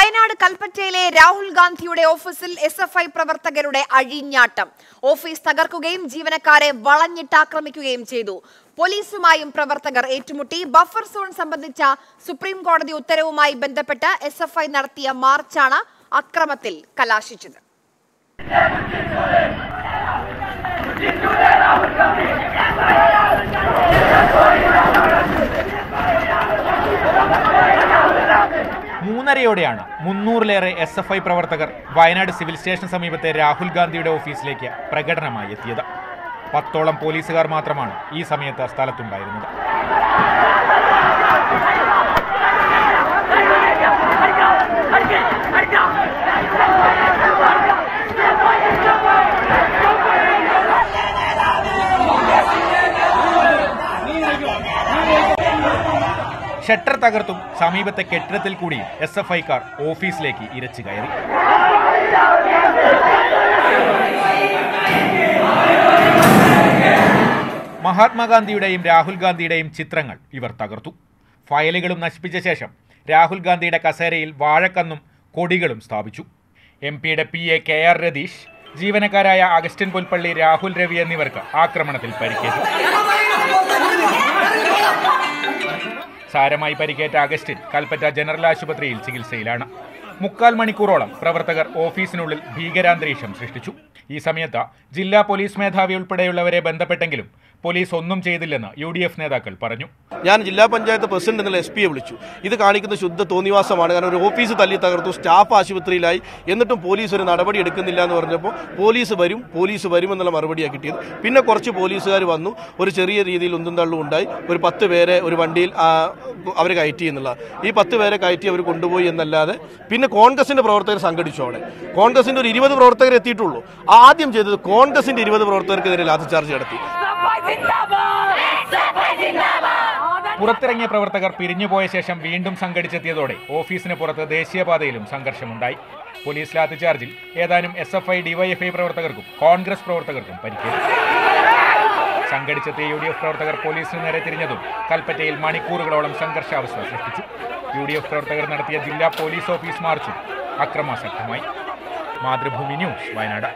വയനാട് കൽപ്പറ്റയിലെ രാഹുൽ ഗാന്ധിയുടെ ഓഫീസിൽ S F I പ്രവർത്തകരുടെ അഴിഞ്ഞാട്ടം ഓഫീസ് തകർക്കുകയും ജീവനക്കാരെ വളഞ്ഞിട്ടാക്രമിക്കുകയും ചെയ്തു പോലീസുമായും പ്രവർത്തകർ ഏറ്റുമുട്ടി ബഫർ സോൺ സംബന്ധിച്ച സുപ്രീം കോടതി ഉത്തരവുമായി ബന്ധപ്പെട്ട് എസ് എഫ് ഐ നടത്തിയ മാർച്ചാണ് അക്രമത്തിൽ കലാശിച്ചത് മൂന്നരയോടെയാണ് മുന്നൂറിലേറെ എസ് എഫ് ഐ പ്രവർത്തകർ വയനാട് സിവിൽ സ്റ്റേഷൻ സമീപത്തെ രാഹുൽ ഗാന്ധിയുടെ ഓഫീസിലേക്ക് പ്രകടനമായി എത്തിയത് പത്തോളം പോലീസുകാർ മാത്രമാണ് ഈ സമയത്ത് സ്ഥലത്തുണ്ടായിരുന്നത് ഷട്ടർ തകർത്തും സമീപത്തെ കെട്ടിടത്തിൽ കൂടിയും എസ് എഫ് ഐക്കാർ ഓഫീസിലേക്ക് ഇരച്ചു കയറി മഹാത്മാഗാന്ധിയുടെയും രാഹുൽ ഗാന്ധിയുടെയും ചിത്രങ്ങൾ ഇവർ തകർത്തു ഫയലുകളും നശിപ്പിച്ച ശേഷം രാഹുൽ ഗാന്ധിയുടെ കസേരയിൽ വാഴക്കന്നും കൊടികളും സ്ഥാപിച്ചു എം പിയുടെ P A K R Ratheesh ജീവനക്കാരായ അഗസ്റ്റിൻ പുൽപ്പള്ളി രാഹുൽ രവി എന്നിവർക്ക് ആക്രമണത്തിൽ പരിക്കേറ്റു സാരമായി പരിക്കേറ്റ അഗസ്റ്റിൻ കൽപ്പറ്റ ജനറൽ ആശുപത്രിയിൽ ചികിത്സയിലാണ് മുക്കാൽ മണിക്കൂറോളം പ്രവർത്തകർ ഓഫീസിനുള്ളിൽ ഭീകരാന്തരീക്ഷം സൃഷ്ടിച്ചു ഈ സമയത്ത് ജില്ലാ പോലീസ് മേധാവി ഉൾപ്പെടെയുള്ളവരെ ബന്ധപ്പെട്ടെങ്കിലും പോലീസ് ഒന്നും ചെയ്തില്ലെന്ന് യു ഡി എഫ് നേതാക്കൾ പറഞ്ഞു ഞാൻ ജില്ലാ പഞ്ചായത്ത് പ്രസിഡന്റ് എന്നുള്ള എസ് പിയെ വിളിച്ചു ഇത് കാണിക്കുന്ന ശുദ്ധ തോന്നിവാസമാണ് കാരണം ഒരു ഓഫീസ് തല്ലി തകർത്തു സ്റ്റാഫ് ആശുപത്രിയിലായി എന്നിട്ടും പോലീസ് ഒരു നടപടി എടുക്കുന്നില്ല എന്ന് പറഞ്ഞപ്പോൾ പോലീസ് വരും പോലീസ് വരും എന്നുള്ള മറുപടിയാണ് കിട്ടിയത് പിന്നെ കുറച്ച് പോലീസുകാർ വന്നു ഒരു ചെറിയ രീതിയിൽ ഉന്തും തള്ളും ഉണ്ടായി ഒരു പത്ത് പേരെ ഒരു വണ്ടിയിൽ അവർ കയറ്റി എന്നുള്ള ഈ പത്ത് പേരെ കയറ്റി അവർ കൊണ്ടുപോയി എന്നല്ലാതെ പിന്നെ കോൺഗ്രസിന്റെ പ്രവർത്തകർ സംഘടിച്ചു അവിടെ കോൺഗ്രസിന്റെ ഒരു ഇരുപത് പ്രവർത്തകർ എത്തിയിട്ടുള്ളൂ ആദ്യം ചെയ്തത് കോൺഗ്രസിന്റെ ഇരുപത് പ്രവർത്തകർക്കെതിരെ ലാത്തിചാർജ് നടത്തി പുറത്തിറങ്ങിയ പ്രവർത്തകർ പിരിഞ്ഞുപോയ ശേഷം വീണ്ടും സംഘടിച്ചെത്തിയതോടെ ഓഫീസിന് പുറത്ത് ദേശീയപാതയിലും സംഘർഷമുണ്ടായി പോലീസ് ലാത്തിചാർജിൽ ഏതാനും എസ് എഫ് ഐ ഡിവൈഎഫ്ഐ പ്രവർത്തകർക്കും കോൺഗ്രസ് പ്രവർത്തകർക്കും പരിക്കേറ്റു സംഘടിച്ചെത്തിയ യു ഡി എഫ് പ്രവർത്തകർ പോലീസിന് നേരെ തിരിഞ്ഞതും കൽപ്പറ്റയിൽ മണിക്കൂറുകളോളം സംഘർഷാവസ്ഥ സൃഷ്ടിച്ചു യു ഡി എഫ് പ്രവർത്തകർ നടത്തിയ ജില്ലാ പോലീസ് ഓഫീസ് മാർച്ചും അക്രമാസക്തമായി മാതൃഭൂമി ന്യൂസ് വയനാട്